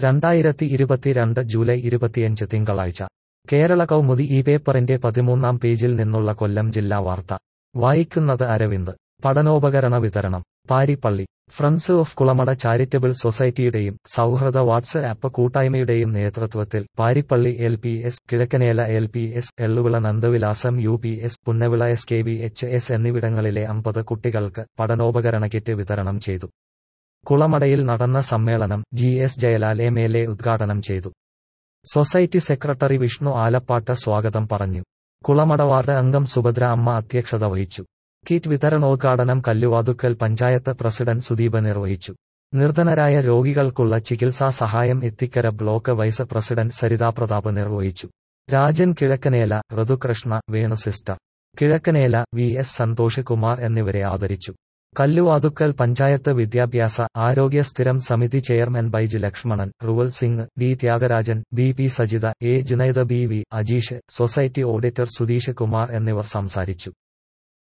രണ്ടായിരത്തി ഇരുപത്തിരണ്ട് ജൂലൈ ഇരുപത്തിയഞ്ച് തിങ്കളാഴ്ച കേരള കൗമുദി ഈ പേപ്പറിന്റെ പതിമൂന്നാം പേജിൽ നിന്നുള്ള കൊല്ലം ജില്ലാ വാർത്ത വായിക്കുന്നത് അരവിന്ദ് പഠനോപകരണ വിതരണം Parippally friends of Kulamada charitable സൊസൈറ്റിയുടെയും സൗഹൃദ വാട്സ് ആപ്പ് കൂട്ടായ്മയുടെയും നേതൃത്വത്തിൽ Parippally L P S Kizhakkanela L P S Elluvila Nandavilasam U P S Punnavila S K V H S എന്നിവിടങ്ങളിലെ അമ്പത് കുട്ടികൾക്ക് പഠനോപകരണ കിറ്റ് വിതരണം ചെയ്തു കുളമടയിൽ നടന്ന സമ്മേളനം G S Jayalal M L A ഉദ്ഘാടനം ചെയ്തു സൊസൈറ്റി സെക്രട്ടറി വിഷ്ണു ആലപ്പാട്ട് സ്വാഗതം പറഞ്ഞു കുളമട വാർഡ് അംഗം സുഭദ്ര അമ്മ അധ്യക്ഷത വഹിച്ചു കിറ്റ് വിതരണോദ്ഘാടനം കല്ലുവാതുക്കൽ പഞ്ചായത്ത് പ്രസിഡന്റ് സുദീപ് നിർവഹിച്ചു നിർധനരായ രോഗികൾക്കുള്ള ചികിത്സാ സഹായം എത്തിക്കര block vice president Saritha Prathap നിർവഹിച്ചു Rajan Kizhakkanela Rithukrishna Venu sister Kizhakkanela V S Santhosh Kumar എന്നിവരെ ആദരിച്ചു കല്ലുവാതുക്കൽ പഞ്ചായത്ത് വിദ്യാഭ്യാസ ആരോഗ്യ സ്ഥിരം സമിതി chairman Baiju Lakshmanan Ruval Singh D Thyagarajan B P Sajitha A Junaida B V Ajeesh society auditor Sudheesh Kumar എന്നിവർ സംസാരിച്ചു